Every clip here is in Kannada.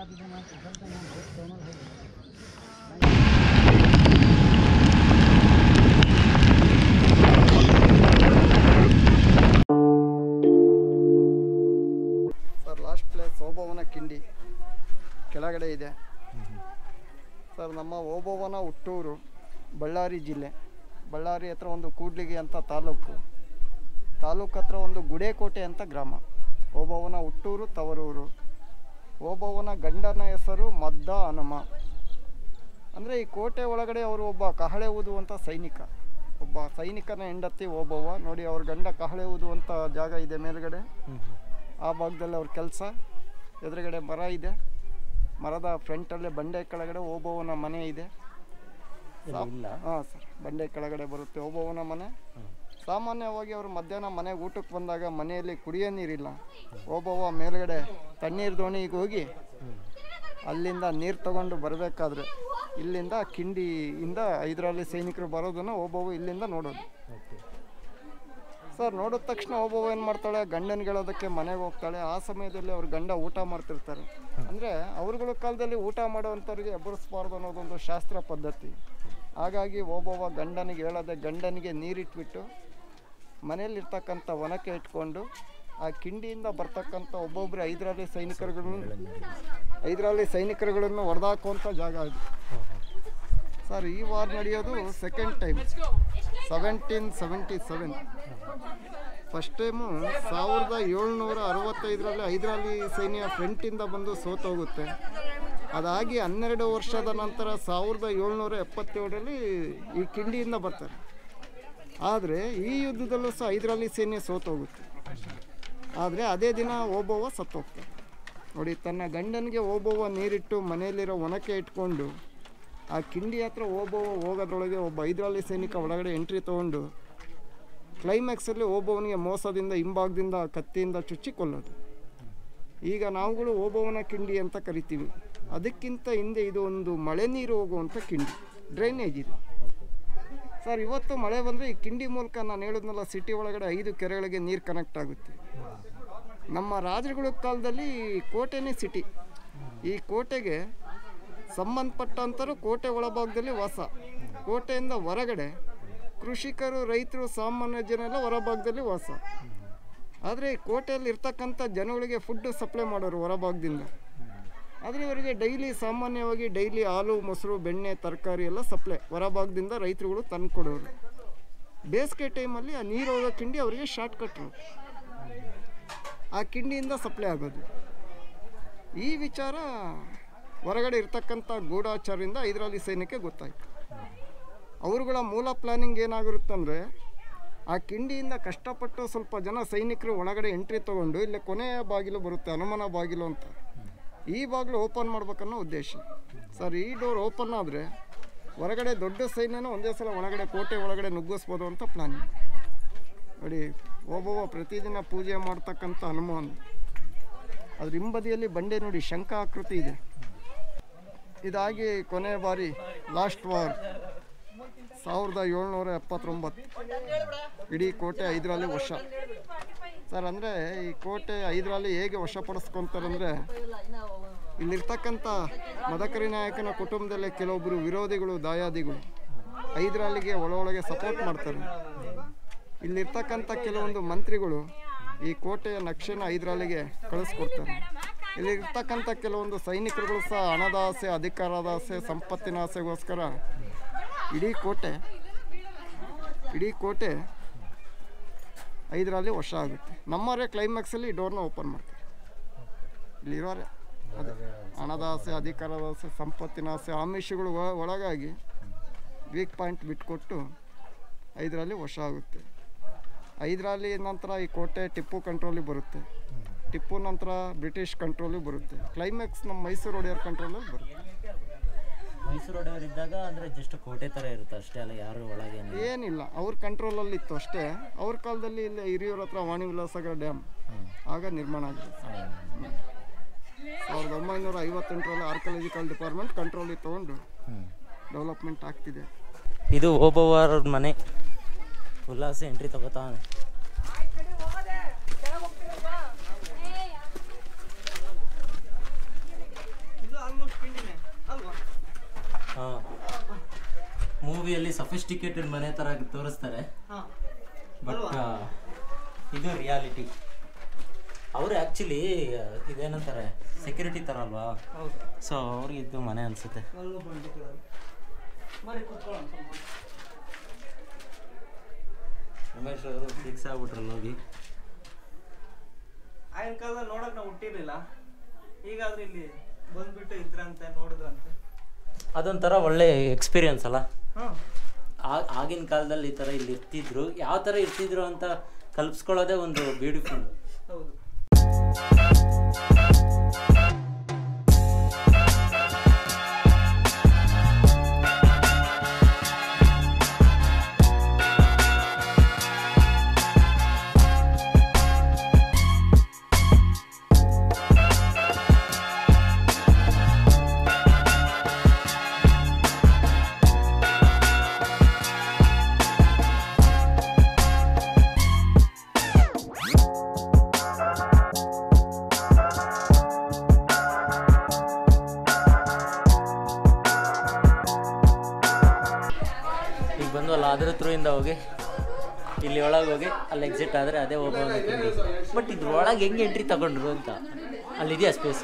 ಸರ್ ಲಾಸ್ಟ್ ಪ್ಲೇಸ್ ಓಬವ್ವನ ಕಿಂಡಿ ಕೆಳಗಡೆ ಇದೆ ಸರ್ ನಮ್ಮ ಓಬವ್ವನ ಹುಟ್ಟೂರು ಬಳ್ಳಾರಿ ಜಿಲ್ಲೆ ಬಳ್ಳಾರಿ ಹತ್ರ ಒಂದು ಕೂಡ್ಲಿಗಿ ಅಂತ ತಾಲೂಕು ತಾಲೂಕು ಹತ್ರ ಒಂದು ಗುಡೇಕೋಟೆ ಅಂತ ಗ್ರಾಮ ಓಬವ್ವನ ಹುಟ್ಟೂರು ತವರೂರು ಓಬವ್ವನ ಗಂಡನ ಹೆಸರು ಮದ್ದ ಹನುಮ ಅಂದರೆ ಈ ಕೋಟೆ ಒಳಗಡೆ ಅವರು ಒಬ್ಬ ಕಹಳೆ ಊದುವಂಥ ಸೈನಿಕ ಒಬ್ಬ ಸೈನಿಕನ ಹೆಂಡತಿ ಓಬವ್ವ ನೋಡಿ ಅವ್ರ ಗಂಡ ಕಹಳೆ ಊದುವಂಥ ಜಾಗ ಇದೆ ಮೇಲ್ಗಡೆ ಆ ಭಾಗದಲ್ಲಿ ಅವ್ರ ಕೆಲಸ ಎದುರುಗಡೆ ಮರ ಇದೆ ಮರದ ಫ್ರಂಟಲ್ಲೇ ಬಂಡೆ ಕೆಳಗಡೆ ಓಬವ್ವನ ಮನೆ ಇದೆ ಇಲ್ಲ ಹಾಂ ಸರ್ ಬಂಡೆ ಕೆಳಗಡೆ ಬರುತ್ತೆ ಓಬವ್ವನ ಮನೆ ಸಾಮಾನ್ಯವಾಗಿ ಅವರು ಮಧ್ಯಾಹ್ನ ಮನೆಗೆ ಊಟಕ್ಕೆ ಬಂದಾಗ ಮನೆಯಲ್ಲಿ ಕುಡಿಯೋ ನೀರಿಲ್ಲ ಓಬವ್ವ ಮೇಲ್ಗಡೆ ತಣ್ಣೀರು ದೋಣಿಗೆ ಹೋಗಿ ಅಲ್ಲಿಂದ ನೀರು ತಗೊಂಡು ಬರಬೇಕಾದ್ರೆ ಇಲ್ಲಿಂದ ಕಿಂಡಿಯಿಂದ ಹೈದರಾಲಿ ಸೈನಿಕರು ಬರೋದನ್ನು ಓಬವ್ವ ಇಲ್ಲಿಂದ ನೋಡೋದು ಸರ್ ನೋಡಿದ ತಕ್ಷಣ ಒಬ್ಬವ ಏನು ಮಾಡ್ತಾಳೆ ಗಂಡನ್ಗಳೋದಕ್ಕೆ ಮನೆಗೆ ಹೋಗ್ತಾಳೆ ಆ ಸಮಯದಲ್ಲಿ ಅವ್ರ ಗಂಡ ಊಟ ಮಾಡ್ತಿರ್ತಾರೆ ಅಂದರೆ ಅವ್ರಗಳ ಕಾಲದಲ್ಲಿ ಊಟ ಮಾಡೋವಂಥವ್ರಿಗೆ ಎಬ್ಬರಿಸ್ಬಾರ್ದು ಅನ್ನೋದೊಂದು ಶಾಸ್ತ್ರ ಪದ್ಧತಿ ಹಾಗಾಗಿ ಒಬ್ಬವ ಗಂಡನಿಗೆ ಹೇಳದೆ ಗಂಡನಿಗೆ ನೀರಿಟ್ಬಿಟ್ಟು ಮನೆಯಲ್ಲಿರ್ತಕ್ಕಂಥ ಒನಕೆ ಇಟ್ಕೊಂಡು ಆ ಕಿಂಡಿಯಿಂದ ಬರ್ತಕ್ಕಂಥ ಒಬ್ಬೊಬ್ಬರು ಹೈದರಾಲಿ ಸೈನಿಕರುಗಳನ್ನು ಹೈದರಾಲಿ ಸೈನಿಕರುಗಳನ್ನು ಹೊಡೆದಾಕುವಂಥ ಜಾಗ ಇದು ಸರ್ ಈ ವಾರ್ ನಡೆಯೋದು second time seventeen seventy seven first time ಸಾವಿರದ ಏಳ್ನೂರ ಅರವತ್ತೈದರಲ್ಲಿ ಹೈದರಾಲಿ ಸೈನ್ಯ ಫ್ರಂಟಿಂದ ಬಂದು ಸೋತೋಗುತ್ತೆ ಅದಾಗಿ ಹನ್ನೆರಡು ವರ್ಷದ ನಂತರ ಸಾವಿರದ ಏಳ್ನೂರ ಎಪ್ಪತ್ತೇಳರಲ್ಲಿ ಈ ಕಿಂಡಿಯಿಂದ ಬರ್ತಾರೆ ಆದರೆ ಈ ಯುದ್ಧದಲ್ಲೂ ಸಹ ಹೈದರಾಲಿ ಸೈನ್ಯ ಸೋತೋಗುತ್ತೆ ಆದರೆ ಅದೇ ದಿನ ಓಬವ್ವ ಸತ್ತೋಗ್ತಾರೆ ನೋಡಿ ತನ್ನ ಗಂಡನಿಗೆ ಓಬವ್ವ ನೀರಿಟ್ಟು ಮನೆಯಲ್ಲಿರೋ ಒನಕೆ ಇಟ್ಕೊಂಡು ಆ ಕಿಂಡಿ ಹತ್ರ ಓಬವ್ವ ಹೋಗೋದ್ರೊಳಗೆ ಒಬ್ಬ ಹೈದರಾಲಿ ಸೈನಿಕ ಒಳಗಡೆ ಎಂಟ್ರಿ ತೊಗೊಂಡು ಕ್ಲೈಮ್ಯಾಕ್ಸಲ್ಲಿ ಓಬವ್ವನಿಗೆ ಮೋಸದಿಂದ ಹಿಂಭಾಗದಿಂದ ಕತ್ತಿಯಿಂದ ಚುಚ್ಚಿ ಕೊಲ್ಲೋದು ಈಗ ನಾವುಗಳು ಓಬವ್ವನ ಕಿಂಡಿ ಅಂತ ಕರಿತೀವಿ ಅದಕ್ಕಿಂತ ಹಿಂದೆ ಇದು ಒಂದು ಮಳೆ ನೀರು ಹೋಗುವಂಥ ಕಿಂಡಿ ಡ್ರೈನೇಜ್ ಇದೆ ಸರ್ ಇವತ್ತು ಮಳೆ ಬಂದರೆ ಈ ಕಿಂಡಿ ಮೂಲಕ ನಾನು ಹೇಳಿದ್ನಲ್ಲ ಸಿಟಿ ಒಳಗಡೆ ಐದು ಕೆರೆಗಳಿಗೆ ನೀರು ಕನೆಕ್ಟ್ ಆಗುತ್ತೆ ನಮ್ಮ ರಾಜರುಗಳ ಕಾಲದಲ್ಲಿ ಕೋಟೆನೇ ಸಿಟಿ ಈ ಕೋಟೆಗೆ ಸಂಬಂಧಪಟ್ಟಂಥರು ಕೋಟೆ ಒಳಭಾಗದಲ್ಲಿ ವಾಸ ಕೋಟೆಯಿಂದ ಹೊರಗಡೆ ಕೃಷಿಕರು ರೈತರು ಸಾಮಾನ್ಯ ಜನ ಎಲ್ಲ ಹೊರಭಾಗದಲ್ಲಿ ವಾಸ ಆದರೆ ಈ ಕೋಟೆಯಲ್ಲಿ ಇರ್ತಕ್ಕಂಥ ಜನಗಳಿಗೆ ಫುಡ್ ಸಪ್ಲೈ ಮಾಡೋರು ಹೊರಭಾಗದಿಂದ ಆದರೆ ಇವರಿಗೆ ಡೈಲಿ ಸಾಮಾನ್ಯವಾಗಿ ಡೈಲಿ ಹಾಲು ಮೊಸರು ಬೆಣ್ಣೆ ತರಕಾರಿ ಎಲ್ಲ ಸಪ್ಲೈ ಹೊರಭಾಗದಿಂದ ರೈತರುಗಳು ತಂದು ಕೊಡೋರು ಬೇಸಿಗೆ ಟೈಮಲ್ಲಿ ಆ ನೀರು ಹೋಗೋ ಕಿಂಡಿ ಅವರಿಗೆ ಶಾರ್ಟ್ ಕಟ್ರು ಆ ಕಿಂಡಿಯಿಂದ ಸಪ್ಲೈ ಆಗೋದು ಈ ವಿಚಾರ ಹೊರಗಡೆ ಇರ್ತಕ್ಕಂಥ ಗೂಢಾಚಾರದಿಂದ ಹೈದರಾಲಿ ಸೈನ್ಯಕ್ಕೆ ಗೊತ್ತಾಯಿತು ಅವರುಗಳ ಮೂಲ ಪ್ಲಾನಿಂಗ್ ಏನಾಗಿರುತ್ತಂದರೆ ಆ ಕಿಂಡಿಯಿಂದ ಕಷ್ಟಪಟ್ಟು ಸ್ವಲ್ಪ ಜನ ಸೈನಿಕರು ಒಳಗಡೆ ಎಂಟ್ರಿ ತೊಗೊಂಡು ಇಲ್ಲಿ ಕೊನೆಯ ಬಾಗಿಲು ಬರುತ್ತೆ ಹನುಮನ ಬಾಗಿಲು ಅಂತ ಈ ಬಾಗಿಲು ಓಪನ್ ಮಾಡ್ಬೇಕನ್ನೋ ಉದ್ದೇಶ ಸರ್ ಈ ಡೋರ್ ಓಪನ್ ಆದರೆ ಹೊರಗಡೆ ದೊಡ್ಡ ಸೈನ್ಯನ ಒಂದೇ ಸಲ ಒಳಗಡೆ ಕೋಟೆ ಒಳಗಡೆ ನುಗ್ಗಿಸ್ಬೋದು ಅಂತ ಪ್ಲಾನಿಂಗ್ ನೋಡಿ ಒಬ್ಬೊಬ್ಬ ಪ್ರತಿದಿನ ಪೂಜೆ ಮಾಡ್ತಕ್ಕಂಥ ಹನುಮಾನ್ ಅದ್ರ ಹಿಂಬದಿಯಲ್ಲಿ ಬಂಡೆ ನೋಡಿ ಶಂಖ ಆಕೃತಿ ಇದೆ ಇದಾಗಿ ಕೊನೆ ಬಾರಿ ಲಾಸ್ಟ್ ವಾರ್ ಸಾವಿರದ ಏಳ್ನೂರ ಎಪ್ಪತ್ತೊಂಬತ್ತು ಇಡೀ ಕೋಟೆ ಹೈದರಾಲಿ ವಶ ಸರ್ ಅಂದರೆ ಈ ಕೋಟೆ ಹೈದರಾಲಿ ಹೇಗೆ ವಶಪಡಿಸ್ಕೊತಾರಂದರೆ ಇಲ್ಲಿರ್ತಕ್ಕಂಥ ಮದಕರಿ ನಾಯಕನ ಕುಟುಂಬದಲ್ಲೇ ಕೆಲವೊಬ್ಬರು ವಿರೋಧಿಗಳು ದಾಯಾದಿಗಳು ಹೈದರಾಲಿಗೆ ಒಳೊಳಗೆ ಸಪೋರ್ಟ್ ಮಾಡ್ತಾರೆ ಇಲ್ಲಿರ್ತಕ್ಕಂಥ ಕೆಲವೊಂದು ಮಂತ್ರಿಗಳು ಈ ಕೋಟೆಯ ನಕ್ಷೆನ ಹೈದರಾಲಿಗೆ ಕಳಿಸ್ಕೊಡ್ತಾರೆ ಇಲ್ಲಿರ್ತಕ್ಕಂಥ ಕೆಲವೊಂದು ಸೈನಿಕರುಗಳು ಸಹ ಹಣದ ಆಸೆ ಅಧಿಕಾರದ ಆಸೆ ಸಂಪತ್ತಿನ ಆಸೆಗೋಸ್ಕರ ಇಡೀ ಕೋಟೆ ಇಡೀ ಕೋಟೆ ಐದರಲ್ಲಿ ವರ್ಷ ಆಗುತ್ತೆ ನಮ್ಮವರೇ ಕ್ಲೈಮ್ಯಾಕ್ಸಲ್ಲಿ ಡೋರ್ನ ಓಪನ್ ಮಾಡ್ತಾರೆ ಇಲ್ಲಿರೋರೆ ಅದೇ ಹಣದ ಆಸೆ ಅಧಿಕಾರದ ಆಸೆ ಸಂಪತ್ತಿನ ಆಸೆ ಆಮಿಷಗಳು ಒ- ಒಳಗಾಗಿ ವೀಕ್ ಪಾಯಿಂಟ್ ಬಿಟ್ಕೊಟ್ಟು ಐದರಲ್ಲಿ ವರ್ಷ ಆಗುತ್ತೆ ಐದರಲ್ಲಿ ನಂತರ ಈ ಕೋಟೆ ಟಿಪ್ಪು ಕಂಟ್ರೋಲಿಗೆ ಬರುತ್ತೆ ಟಿಪ್ಪು ನಂತರ ಬ್ರಿಟಿಷ್ ಕಂಟ್ರೋಲಿಗೆ ಬರುತ್ತೆ ಕ್ಲೈಮ್ಯಾಕ್ಸ್ ನಮ್ಮ ಮೈಸೂರು ಒಡೆಯರ್ ಕಂಟ್ರೋಲಲ್ಲಿ ಬರುತ್ತೆ ಮೈಸೂರು ಒಡೆಯವರು ಇದ್ದಾಗ ಅಂದ್ರೆ ಜಸ್ಟ್ ಕೋಟೆ ತರ ಇರುತ್ತೆ ಅಷ್ಟೇ ಅಲ್ಲ ಯಾರು ಒಳಗೆ ಏನಿಲ್ಲ ಅವ್ರ ಕಂಟ್ರೋಲಲ್ಲಿ ಇತ್ತು ಅಷ್ಟೇ ಅವ್ರ ಕಾಲದಲ್ಲಿ ಇಲ್ಲಿ ಹಿರಿಯೂರ ಹತ್ರ ವಾಣಿ ವಿಲಾಸಗರ ಡ್ಯಾಮ್ ಆಗ ನಿರ್ಮಾಣ ಆಗಿದೆ ಸಾವಿರದ ಒಂಬೈನೂರ ಐವತ್ತೆಂಟರಲ್ಲಿ ಆರ್ಕಿಯಾಲಜಿಕಲ್ ಡಿಪಾರ್ಟ್ಮೆಂಟ್ ಕಂಟ್ರೋಲಿಗೆ ತೊಗೊಂಡು ಡೆವಲಪ್ಮೆಂಟ್ ಆಗ್ತಿದೆ ಇದು ಓಬವ್ವರ ಮನೆ ಉಲ್ಲಾಸ ಎಂಟ್ರಿ ತಗೋತಾನೆ ಮೂವಿಯಲ್ಲಿ ಸಫಿಸ್ಟಿಕೇಟೆಡ್ ಮನೆ ಥರ ತೋರಿಸ್ತಾರೆ ಬಟ್ ಇದು ರಿಯಾಲಿಟಿ ಅವರು ಆ್ಯಕ್ಚುಲಿ ಇದೇನಂತಾರೆ ಸೆಕ್ಯೂರಿಟಿ ಥರ ಅಲ್ವಾ ಹೌದು ಸೊ ಅವ್ರಿಗೆ ಇದು ಮನೆ ಅನಿಸುತ್ತೆ ಅಲ್ಲೂ ಬಂದಿಟ್ಟಿದ್ದಾರೆ ಬರೀ ಕುತ್ಕೊಳ್ಳೋಣ ಸ್ವಲ್ಪ ಉಮೇಶ್ ಅವರು ಫಿಕ್ಸ್ ಆಗ್ಬಿಟ್ರಲ್ಲ ಹೋಗಿ ಆಗಿನ ಕಾಲದಲ್ಲಿ ನೋಡಕ್ ನಾವು ಹುಟ್ಟಿರ್ಲಿಲ್ಲ ಈಗಾದ್ರೂ ಇಲ್ಲಿ ಬಂದ್ಬಿಟ್ಟು ಇದ್ರಂತೆ ನೋಡಿದ್ರಂತೆ ಅದೊಂಥರ ಒಳ್ಳೆ ಎಕ್ಸ್ಪೀರಿಯನ್ಸ್ ಅಲ್ಲ ಹ್ಮ್ ಆ- ಆಗಿನ ಕಾಲದಲ್ಲಿ ಈ ಥರ ಇಲ್ಲಿ ಇರ್ತಿದ್ರು ಯಾವ ಥರ ಇರ್ತಿದ್ರು ಅಂತ ಕಲ್ಪಿಸ್ಕೊಳ್ಳೋದೇ ಒಂದು ಬ್ಯೂಟಿಫುಲ್ ಹೌದು ಈಗ ಬಂದ್ವಲ್ಲ ಅದ್ರ ಥ್ರೂಯಿಂದ ಹೋಗಿ ಇಲ್ಲಿ ಒಳಗೆ ಹೋಗಿ ಅಲ್ಲಿ ಎಕ್ಸಿಟ್ ಆದರೆ ಅದೇ ಹೋಗೋಣ ಬಟ್ ಇದ್ರ ಒಳಗೆ ಹೆಂಗೆ ಎಂಟ್ರಿ ತಗೊಂಡ್ರು ಅಂತ ಅಲ್ಲಿದೆಯಾ ಸ್ಪೇಸ್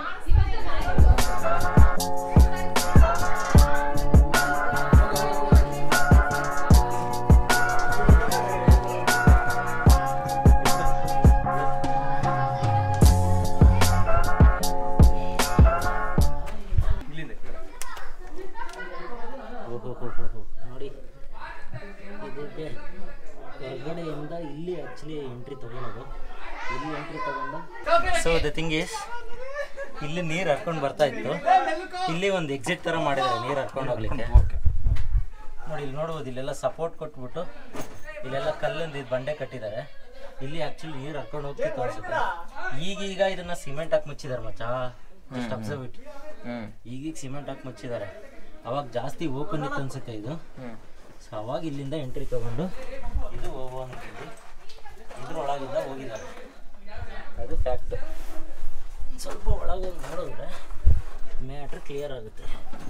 ಓಹೋ ಹೋ ಹೋ ಹೋ ನೋಡಿ ಇದಕ್ಕೆ ಹೊರಗಡೆಯಿಂದ ಇಲ್ಲಿ ಆ್ಯಕ್ಚುಲಿ ಎಂಟ್ರಿ ತಗೊಳೋದು ಇಲ್ಲಿ ಎಂಟ್ರಿ ತಗೊಂಡು ಸೊ ದ ಥಿಂಗ್ ಈಸ್ ಇಲ್ಲಿ ನೀರು ಹರ್ಕೊಂಡು ಬರ್ತಾ ಇತ್ತು ಇಲ್ಲಿ ಒಂದು ಎಕ್ಸಿಟ್ ಥರ ಮಾಡಿದ್ದಾರೆ ನೀರು ಹರ್ಕೊಂಡು ಹೋಗ್ಲಿಕ್ಕೆ ನೋಡಿ ಇಲ್ಲಿ ನೋಡ್ಬೋದು ಇಲ್ಲೆಲ್ಲ ಸಪೋರ್ಟ್ ಕೊಟ್ಬಿಟ್ಟು ಇಲ್ಲೆಲ್ಲ ಕಲ್ಲಿಂದ ಇದು ಬಂಡೆ ಕಟ್ಟಿದ್ದಾರೆ ಇಲ್ಲಿ ಆ್ಯಕ್ಚುಲಿ ನೀರು ಹರ್ಕೊಂಡು ಹೋಗ್ತಿತ್ತು ಅನ್ಸುತ್ತೆ ಈಗೀಗ ಇದನ್ನ ಸಿಮೆಂಟ್ ಹಾಕಿ ಮುಚ್ಚಿದ್ದಾರೆ ಮಚ್ಚಾ ಜಸ್ಟ್ ಅಬ್ಸರ್ವ್ ಇಟ್ ಈಗೀಗ ಸಿಮೆಂಟ್ ಹಾಕಿ ಮುಚ್ಚಿದ್ದಾರೆ ಅವಾಗ ಜಾಸ್ತಿ ಓಪನ್ ಇತ್ತು ಅನ್ಸುತ್ತೆ ಇದು ಸೊ ಅವಾಗ ಇಲ್ಲಿಂದ ಎಂಟ್ರಿ ತಗೊಂಡು ಇದು ಹೋಗೋ ಅಂತಿದ್ದು ಇದ್ರೊಳಗಿಂದ ಹೋಗಿದ್ದಾರೆ ಅದು ಫ್ಯಾಕ್ಟ್ ಸ್ವಲ್ಪ ಒಳಗೆ ಹೋಗಿ ನೋಡಿದ್ರೆ ಮ್ಯಾಟ್ರ್ ಕ್ಲಿಯರ್ ಆಗುತ್ತೆ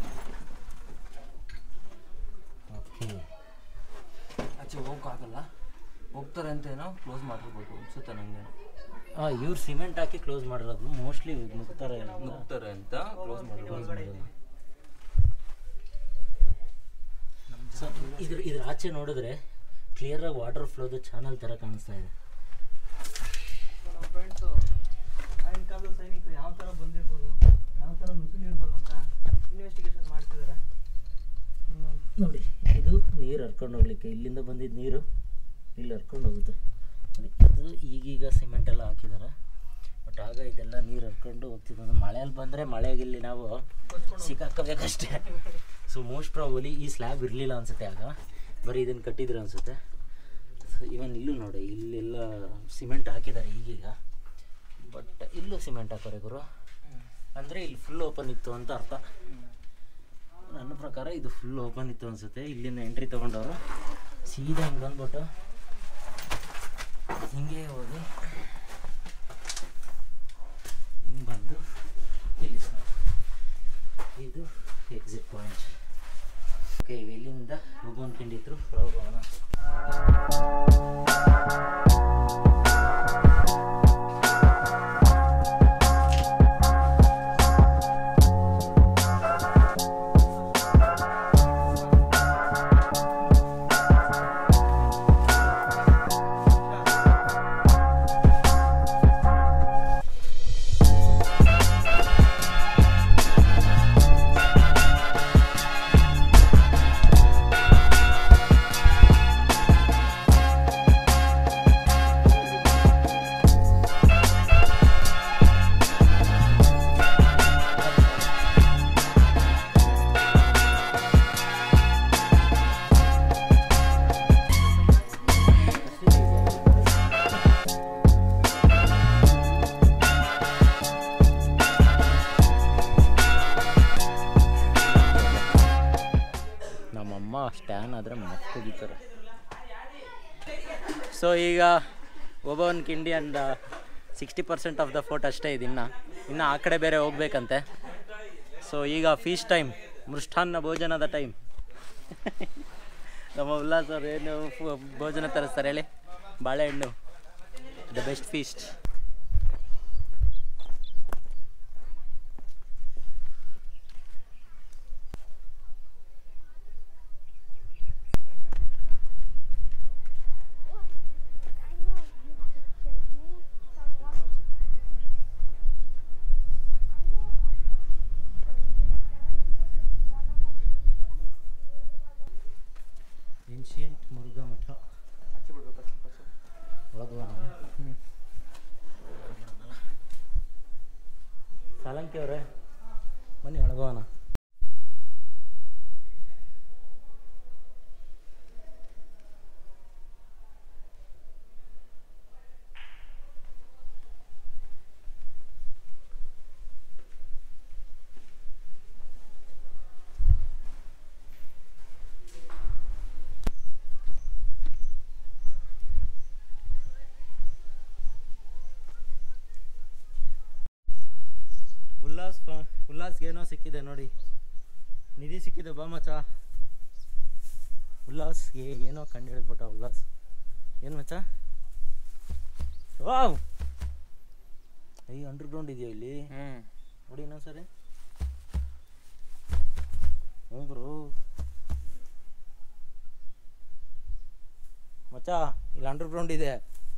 ಓಕೆ ಆಚೆ ಹೋಗೋಕ್ಕಾಗಲ್ಲ ಹೋಗ್ತಾರೆ ಅಂತ ಏನೋ ಕ್ಲೋಸ್ ಮಾಡಿರ್ಬೋದು ಅನ್ಸುತ್ತೆ ನನಗೆ ಹಾಂ ಇವ್ರು ಸಿಮೆಂಟ್ ಹಾಕಿ ಕ್ಲೋಸ್ ಮಾಡಿರೋದು ಮೋಸ್ಟ್ಲಿ ನುಗ್ತಾರೆ ನುಗ್ತಾರೆ ಅಂತ ಕ್ಲೋಸ್ ಮಾಡಿರ್ಬೋದು ಸೊ ಇದ್ರ ಇದ್ರ ಆಚೆ ನೋಡಿದ್ರೆ ಕ್ಲಿಯರಾಗಿ ವಾಟರ್ ಫ್ಲೋದು ಚಾನಲ್ ಥರ ಕಾಣಿಸ್ತಾ ಇದೆ ನಮ್ಮ ಫ್ರೆಂಡ್ಸು ಆಗಿನ ಕಾಲದ ಸೈನಿಕರು ಯಾವ ಥರ ಬಂದಿರ್ಬೋದು ಯಾವ ಥರ ನುಸುಳಿರ್ಬೋದು ಅಂತ ಇನ್ವೆಸ್ಟಿಗೇಷನ್ ಮಾಡ್ತಿದ್ದಾರೆ ನೋಡಿ ಇದು ನೀರು ಹರ್ಕೊಂಡು ಹೋಗ್ಲಿಕ್ಕೆ ಇಲ್ಲಿಂದ ಬಂದಿದ್ದ ನೀರು ಇಲ್ಲಿ ಹರ್ಕೊಂಡು ಹೋಗುತ್ತೆ ನೋಡಿ, ಇದು ಈಗೀಗ ಸಿಮೆಂಟ್ ಎಲ್ಲ ಹಾಕಿದ್ದಾರೆ ಬಟ್ ಆಗ ಇದೆಲ್ಲ ನೀರು ಹರ್ಕೊಂಡು ಹೋಗ್ತಿದ್ದು ಅಂದ್ರೆ ಮಳೆಯಲ್ಲಿ ಬಂದರೆ ಮಳೆಗಿಲ್ಲಿ ನಾವು ಸಿಕ್ಕಾಕೋಬೇಕಷ್ಟೇ ಸೊ ಮೋಸ್ಟ್ ಪ್ರಾಬಲಿ ಈ ಸ್ಲ್ಯಾಬ್ ಇರಲಿಲ್ಲ ಅನ್ಸುತ್ತೆ ಆಗ ಬರೀ ಇದನ್ನು ಕಟ್ಟಿದ್ರು ಅನ್ಸುತ್ತೆ ಸೊ ಇವನ್ ಇಲ್ಲೂ ನೋಡಿ ಇಲ್ಲೆಲ್ಲ ಸಿಮೆಂಟ್ ಹಾಕಿದ್ದಾರೆ ಈಗೀಗ ಬಟ್ ಇಲ್ಲೂ ಸಿಮೆಂಟ್ ಹಾಕೋರೆ ಗುರು ಅಂದರೆ ಇಲ್ಲಿ ಫುಲ್ ಓಪನ್ ಇತ್ತು ಅಂತ ಅರ್ಥ ನನ್ನ ಪ್ರಕಾರ ಇದು ಫುಲ್ ಓಪನ್ ಇತ್ತು ಅನ್ಸುತ್ತೆ ಇಲ್ಲಿಂದ ಎಂಟ್ರಿ ತೊಗೊಂಡವರು ಸೀದಾ ಹಿಂಗೆ ಬಂದ್ಬಿಟ್ಟು ಹಿಂಗೆ ಹೋಗಿ ಹಿಂಗೆ ಬಂದು ಇಲ್ಲಿ ಇದು ಎಕ್ಸಿಟ್ ಪಾಯಿಂಟ್ ಓಕೆ ಈಗ ಇಲ್ಲಿಂದ ಹೋಗೋನ್ ಕಿಂಡಿದ್ರು ಹೋಗೋಣ ನಮ್ಮಮ್ಮ ಸ್ಟ್ಯಾನ್ ಆದರೆ ಮಕ್ಕಳಿತಾರೆ ಸೊ ಈಗ ಒಬ್ಬವನ್ ಕಿಂಡಿ and sixty percent of the fort ಅಷ್ಟೇ ಇದೆ ಇನ್ನು ಇನ್ನು ಆ ಕಡೆ ಬೇರೆ ಹೋಗ್ಬೇಕಂತೆ ಸೊ ಈಗ ಫೀಸ್ ಟೈಮ್ ಮೃಷ್ಟಾನ್ನ ಭೋಜನದ ಟೈಮ್ ನಮ್ಮ ಉಲ್ಲಾಸ್ ಅವ್ರು ಏನು ಫು- ಭೋಜನ ತರಿಸ್ತಾರೆ ಹೇಳಿ ಬಾಳೆಹಣ್ಣು the best feast ancient Murugha Mutt ಒಳಗೆ ಸಾಲಂಕಿ ಅವರೇ ಬನ್ನಿ ಒಳಗೋಣ ಉಲ್ಲಾಸ್ ಪ- ಉಲ್ಲಾಸ್ಗೆ ಏನೋ ಸಿಕ್ಕಿದೆ ನೋಡಿ ನಿಧಿ ಸಿಕ್ಕಿದೆ ಬಾ ಮಚ್ಚ ಉಲ್ಲಾಸ್ಗೆ ಏನೋ ಕಂಡು ಹಿಡಿದ್ಬಿಟ್ಟ ಉಲ್ಲಾಸ್ ಏನು ಮಚ್ಚ ವಾವ್ ಈ ಅಂಡರ್ಗ್ರೌಂಡ್ ಇದೆಯಾ ಇಲ್ಲಿ ನೋಡಿ ಇನ್ನೊಂದು ಸರಿ ಹ್ಞೂ ಬ್ರೋ ಮಚ್ಚ ಇಲ್ಲಿ ಅಂಡರ್ಗ್ರೌಂಡ್ ಇದೆ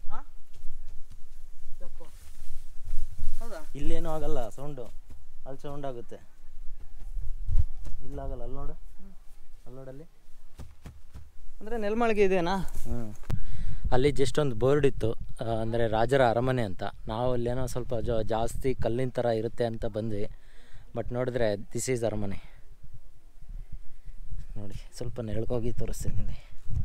ಹೌದಾ ಇಲ್ಲೇನೂ ಆಗಲ್ಲ ಸೌಂಡು ಅಲ್ಲಿ ಸೌಂಡ್ ಆಗುತ್ತೆ ಇಲ್ಲಾಗಲ್ಲ ಅಲ್ಲಿ ನೋಡು ಅಲ್ಲಿ ನೋಡಲ್ಲಿ ಅಂದರೆ ನೆಲ್ಮಾಳಿಗೆ ಇದೆನಾ ಹ್ಞೂ ಅಲ್ಲಿ ಜಸ್ಟ್ ಒಂದು ಬೋರ್ಡ್ ಇತ್ತು ಅಂದರೆ ರಾಜರ ಅರಮನೆ ಅಂತ ನಾವು ಅಲ್ಲೇನೋ ಸ್ವಲ್ಪ ಜಾ ಜಾಸ್ತಿ ಕಲ್ಲಿನ ಥರ ಇರುತ್ತೆ ಅಂತ ಬಂದ್ವಿ ಬಟ್ ನೋಡಿದ್ರೆ ದಿಸ್ ಈಸ್ ಅರಮನೆ ನೋಡಿ ಸ್ವಲ್ಪ ನೆರಳ್ಕೋಗಿ ತೋರಿಸ್ತೀನಿ ಇಲ್ಲಿ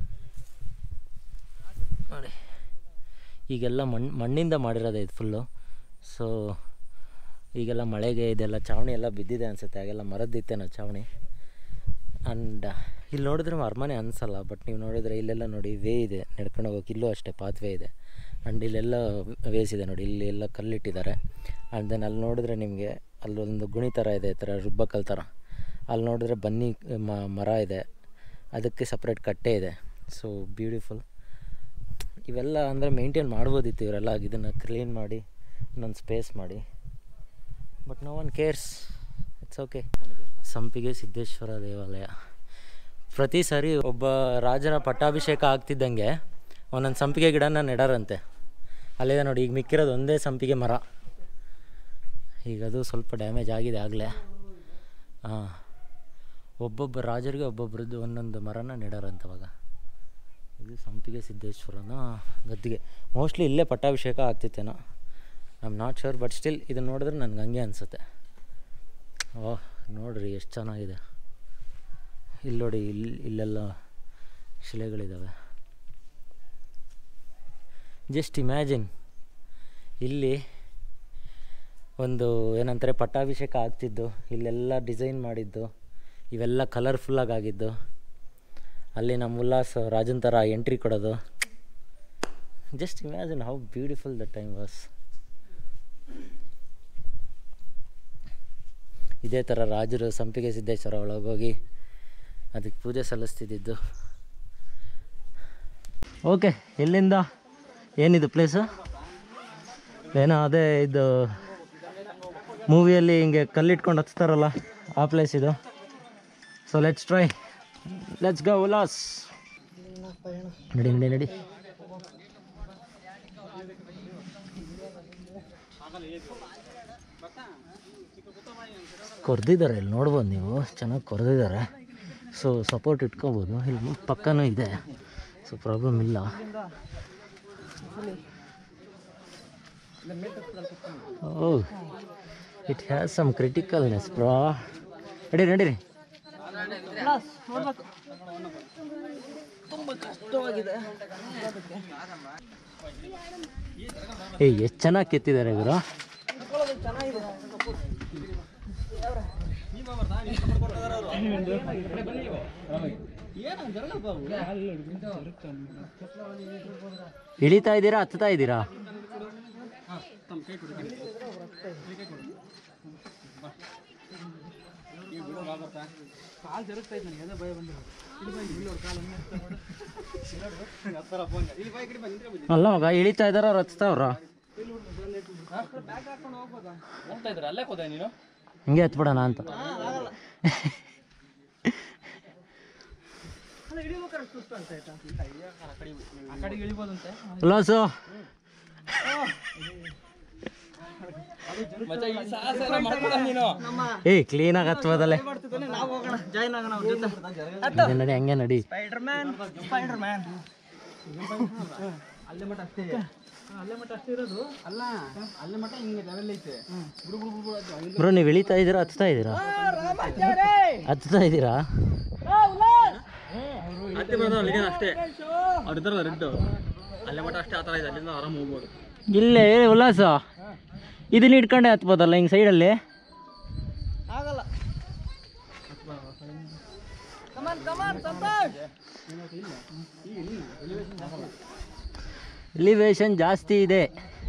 ನೋಡಿ ಈಗೆಲ್ಲ ಮಣ್ಣು ಮಣ್ಣಿಂದ ಮಾಡಿರೋದೇ ಇದು ಫುಲ್ಲು ಸೊ ಈಗೆಲ್ಲ ಮಳೆಗೆ ಇದೆಲ್ಲ ಚಾವಣಿ ಎಲ್ಲ ಬಿದ್ದಿದೆ ಅನಿಸುತ್ತೆ ಆಗೆಲ್ಲ ಮರದ್ದಿತ್ತೇನೋ ಚಾವಣಿ ಆ್ಯಂಡ್ ಇಲ್ಲಿ ನೋಡಿದ್ರೆ ಅರಮನೆ ಅನಿಸಲ್ಲ ಬಟ್ ನೀವು ನೋಡಿದ್ರೆ ಇಲ್ಲೆಲ್ಲ ನೋಡಿ ವೇ ಇದೆ ನಡ್ಕೊಂಡು ಹೋಗೋಕೆ ಇಲ್ಲೂ ಅಷ್ಟೇ ಪಾತ್ ವೇ ಇದೆ ಆ್ಯಂಡ್ ಇಲ್ಲೆಲ್ಲ ವೇಸ್ ಇದೆ ನೋಡಿ ಇಲ್ಲಿ ಎಲ್ಲ ಕಲ್ಲಿಟ್ಟಿದ್ದಾರೆ ಆ್ಯಂಡ್ ದೆನ್ ಅಲ್ಲಿ ನೋಡಿದ್ರೆ ನಿಮಗೆ ಅಲ್ಲೊಂದು ಗುಣಿ ಥರ ಇದೆ ಈ ಥರ ರುಬ್ಬಕಲ್ ಥರ ಅಲ್ಲಿ ನೋಡಿದ್ರೆ ಬನ್ನಿ ಮ- ಮರ ಇದೆ ಅದಕ್ಕೆ ಸಪ್ರೇಟ್ ಕಟ್ಟೆ ಇದೆ ಸೊ ಬ್ಯೂಟಿಫುಲ್ ಇವೆಲ್ಲ ಅಂದರೆ ಮೇಂಟೈನ್ ಮಾಡ್ಬೋದಿತ್ತು ಇವರೆಲ್ಲ ಇದನ್ನು ಕ್ಲೀನ್ ಮಾಡಿ ಇನ್ನೊಂದು ಸ್ಪೇಸ್ ಮಾಡಿ but no one cares it's okay Sampige Siddeshwara ದೇವಾಲಯ ಪ್ರತಿ ಸಾರಿ ಒಬ್ಬ ರಾಜರ ಪಟ್ಟಾಭಿಷೇಕ ಆಗ್ತಿದ್ದಂಗೆ ಒಂದೊಂದು ಸಂಪಿಗೆ ಗಿಡನ ನೆಡಾರಂತೆ ಅಲ್ಲಿದೆ ನೋಡಿ ಈಗ ಮಿಕ್ಕಿರೋದು ಒಂದೇ ಸಂಪಿಗೆ ಮರ ಈಗ ಅದು ಸ್ವಲ್ಪ ಡ್ಯಾಮೇಜ್ ಆಗಿದೆ ಆಗಲೇ ಹಾಂ ಒಬ್ಬೊಬ್ಬ ರಾಜರಿಗೆ ಒಬ್ಬೊಬ್ರದ್ದು ಒಂದೊಂದು ಮರನ ನೆಡಾರಂತೆ ಅವಾಗ ಇದು ಸಂಪಿಗೆ ಸಿದ್ದೇಶ್ವರನ ಗದ್ದಿಗೆ ಮೋಸ್ಟ್ಲಿ ಇಲ್ಲೇ ಪಟ್ಟಾಭಿಷೇಕ ಆಗ್ತಿತ್ತೇನೋ I am not sure but still ಇದನ್ನು ನೋಡಿದ್ರೆ ನನಗೆ ಹಂಗೆ ಅನಿಸುತ್ತೆ ಓಹ್ ನೋಡ್ರಿ ಎಷ್ಟು ಚೆನ್ನಾಗಿದೆ ಇಲ್ಲಿ ನೋಡಿ ಇಲ್ಲಿ ಇಲ್ಲೆಲ್ಲ ಶಿಲೆಗಳಿದ್ದಾವೆ ಜಸ್ಟ್ ಇಮ್ಯಾಜಿನ್ ಇಲ್ಲಿ ಒಂದು ಏನಂತಾರೆ ಪಟ್ಟಾಭಿಷೇಕ ಆಗ್ತಿದ್ದು ಇಲ್ಲೆಲ್ಲ ಡಿಸೈನ್ ಮಾಡಿದ್ದು ಇವೆಲ್ಲ ಕಲರ್ಫುಲ್ಲಾಗಿ ಆಗಿದ್ದು ಅಲ್ಲಿ ನಮ್ಮ ಉಲ್ಲಾಸ್ ರಾಜನ್ ಥರ ಎಂಟ್ರಿ ಕೊಡೋದು just imagine how beautiful the time was ಇದೇ ಥರ ರಾಜರು ಸಂಪಿಗೆ ಸಿದ್ದೇಶ್ವರ ಒಳಗೋಗಿ ಅದಕ್ಕೆ ಪೂಜೆ ಸಲ್ಲಿಸ್ತಿದ್ದಿದ್ದು ಓಕೆ ಎಲ್ಲಿಂದ ಏನಿದು ಪ್ಲೇಸು ಏನೋ ಅದೇ ಇದು ಮೂವಿಯಲ್ಲಿ ಹಿಂಗೆ ಕಲ್ಲಿಟ್ಕೊಂಡು ಹಚ್ತಾರಲ್ಲ ಆ ಪ್ಲೇಸ್ ಇದು so let's try let's go Ullas ನಡಿ ನಡಿ ನಡಿ ಕೊರ್ದಿದ್ದಾರೆ ಇಲ್ಲಿ ನೋಡ್ಬೋದು ನೀವು ಚೆನ್ನಾಗಿ ಕೊರೆದಿದ್ದಾರೆ ಸೊ ಸಪೋರ್ಟ್ ಇಟ್ಕೋಬೋದು ಇಲ್ಲಿ ಮುಂದೆ ಪಕ್ಕನೂ ಇದೆ ಸೊ ಪ್ರಾಬ್ಲಮ್ ಇಲ್ಲ oh it has some criticalness ಬ್ರಾ ನಡೀರಿ ನಡೀರಿ ನೋಡ್ಬೇಕು ತುಂಬ ಕಷ್ಟವಾಗಿದೆ ಏ ಎಷ್ಟು ಚೆನ್ನಾಗಿ ಕೆತ್ತಿದ್ದಾರೆ ಗುರು ಚೆನ್ನಾಗಿದೆ ಇಳಿತಾ ಇದ್ದೀರಾ ಹತ್ತಾ ಇದ್ದೀರಾ ಕಾಲು ಜರುಗ್ತಾ ಇತ್ತು ನನಗೆ ಅದೇ ಭಯ ಬಂದಿರೋದು ಇಲ್ಲಿ ಬಾ ಇಲ್ಲಿ ನೋಡು ಕಾಲು ಹಂಗೆ ಎತ್ತಾ ನೋಡು. ಇಲ್ಲಿ ನೋಡು, ಹಿಂಗೆ ಹತ್ತರ ಫೋನ್ ಇಲ್ಲಿ ಬಾ ಈ ಕಡೆ ಬಾ ನಿಂತ್ರೆ ಬನ್ನಿ ಅಲ್ಲ ಮಗ ಇಳಿತಾ ಇದಾರ ಅವ್ರು ಹಚ್ತಾವ್ರ ಬ್ಯಾಗ್ ಹಾಕೊಂಡು ಹೋಗ್ಬೋದಾ ಹೋಗ್ತಾ ಇದ್ರೆ ಅಲ್ಲೇ ಹೋದೆ ನೀನು ಹಿಂಗೆ ಎತ್ಬಿಡೋಣ ಅಂತ ಆಗಲ್ಲ ಅಲ್ಲ ಇಳಿಬೇಕಾದ್ರೆ ಸುಸ್ತು ಅಂತ ಆಯ್ತಾ ಆ ಕಡೆಗೆ ಇಳಿಬೋದಂತೆ ಉಲ್ಲಾಸು ಮತ್ತೆ ಈ ಸಾಹಸ ಎಲ್ಲ ಮಾಡ್ಬೇಡ ನೀನು ನಮ್ಮ ಏಯ್ ಕ್ಲೀನಾಗಿ ಹತ್ಬೋದಲ್ಲೇ ಮಾಡ್ತಿದ್ದಾನೆ ನಾವು ಹೋಗೋಣ ಜಾಯ್ನ್ ಆಗೋಣ ಅವ್ರ ಜೊತೆ ನಡಿ, ನಡಿ ಹಂಗೆ ನಡಿ ಸ್ಪೈಡರ್ ಮ್ಯಾನ್ ಸ್ಪೈಡರ್ ಮ್ಯಾನ್ ಅಲ್ಲೇ ಮಟ್ಟ ಅಷ್ಟೇ ಅಲ್ಲೇ ಮಟ್ಟ ಅಷ್ಟೇ ಇರೋದು ಅಲ್ಲ ಅಲ್ಲೇ ಮಟ್ಟ ಹಿಂಗೆ ಲೆವೆಲ್ ಐತೆ ಗುಡು ಗುಡು ಗುಡು ಅದು ಅಲ್ಲಿ ಬ್ರೋ ನೀವು ಇಳಿತಾ ಇದ್ದೀರಾ ಹತ್ತಾ ಇದ್ದೀರಾ ಹತ್ತಾ ಇದ್ದೀರಾ ಅತ್ತೆ ಬರೋದು ಅಲ್ಲಿಗೆ ಅಷ್ಟೇ ಅವ್ರ ಇದ್ದಾರಲ್ಲ ರೆಡ್ ಅಲ್ಲೇ ಮಟ್ಟ ಅಷ್ಟೇ ಆ ಥರ ಇದೆ ಅಲ್ಲಿಂದ ಆರಾಮ್ ಹೋಗ್ಬೋದು ಇಲ್ಲೇ ಏ ಉಲ್ಲಾಸ ಇದನ್ನ ಇಟ್ಕೊಂಡೆ ಹತ್ಬೋದಲ್ಲ ಹಿಂಗೆ ಸೈಡಲ್ಲಿ ಆಗಲ್ಲ ಕಮಾನ್ ಕಮಾನ್ ಸಂತೋಷ್ ಎಲಿವೇಶನ್ ಜಾಸ್ತಿ ಇದೆ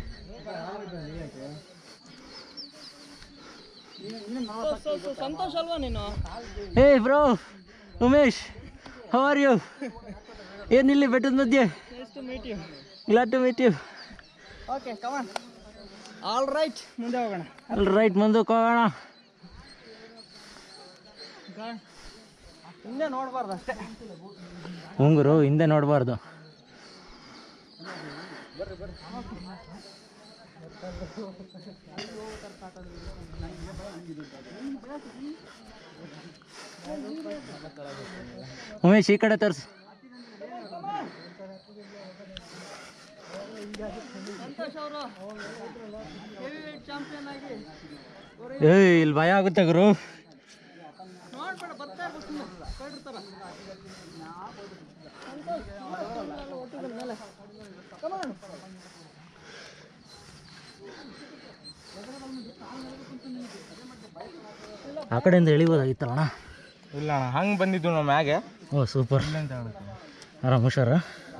ಸಂತೋಷ್ ಅಲ್ವಾ ನೀನು hey bro Umesh how are you ಏನಿಲ್ಲಿ ಬೆಟ್ಟದ ಮಧ್ಯೆ nice to meet you glad to meet you okay come on all right ಮುಂದೆ ಹೋಗೋಣ ಅಲ್ಲಿ ರೈಟ್ ಮುಂದಕ್ಕೆ ಹೋಗೋಣ ಹಿಂದೆ ನೋಡಬಾರ್ದು ಅಷ್ಟೇ ಉಂಗುರು ಹಿಂದೆ ನೋಡಬಾರ್ದು ಉಮೇಶ್ ಈ ಕಡೆ ತರ್ಸು ಸಂತೋಷ್ ಅವರು ಹೆವಿ ವೇಟ್ ಚಾಂಪಿಯನ್ ಆಗಿ ಏಯ್ ಇಲ್ಲಿ ಭಯ ಆಗುತ್ತೆ ಗುರು ನೋಡ್ಬೇಡ ಬರ್ತಾ ಇರ್ಬೇಕು ಸುಮ್ಮನೆ ಸ್ಪೈಡರ್ ಥರ ಸಂತೋಷ್ ಒಟ್ಟಿಗೆ ಮೇಲೆ ಕಮಾನ್ ಆ ಕಡೆಯಿಂದ ಇಳಿಬೋದಾಗಿತ್ತಲ್ಲ ಅಣ್ಣ ಇಲ್ಲ ಅಣ್ಣ ಹಂಗೆ ಬಂದಿದ್ದು ನಾವು ಮ್ಯಾಗೆ ಓ ಸೂಪರ್ ಆರಾಮ್ ಹುಷಾರ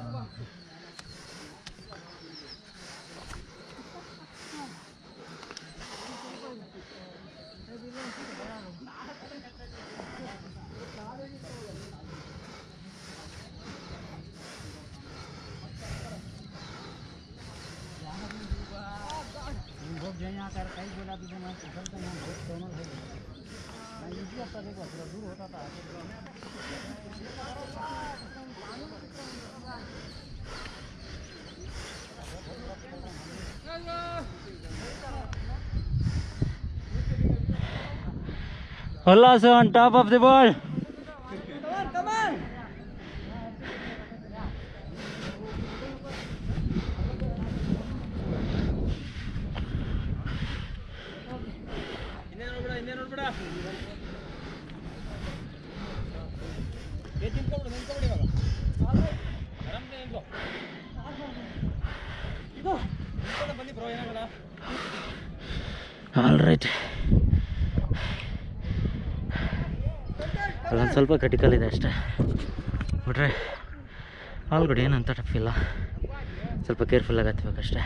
Ullas on top of the ball come on come on ಇನ್ನೇ ನೋಡ್ಬೇಡ ಇನ್ನೇ ನೋಡ್ಬೇಡ ಬನ್ನಿ ಬ್ರೋ ಏನಾಗಲ್ಲ ಆಲ್ ರೈಟ್ ಅಲ್ಲೊಂದು ಸ್ವಲ್ಪ ಕ್ರಿಟಿಕಲ್ ಇದೆ ಅಷ್ಟೇ ಬಿಟ್ರೆ ಆಲ್ ಗುಡ್ ಏನಂತ ಟಫ್ ಇಲ್ಲ ಸ್ವಲ್ಪ ಕೇರ್ಫುಲ್ಲಾಗಿ ಹತ್ಬೇಕಷ್ಟೇ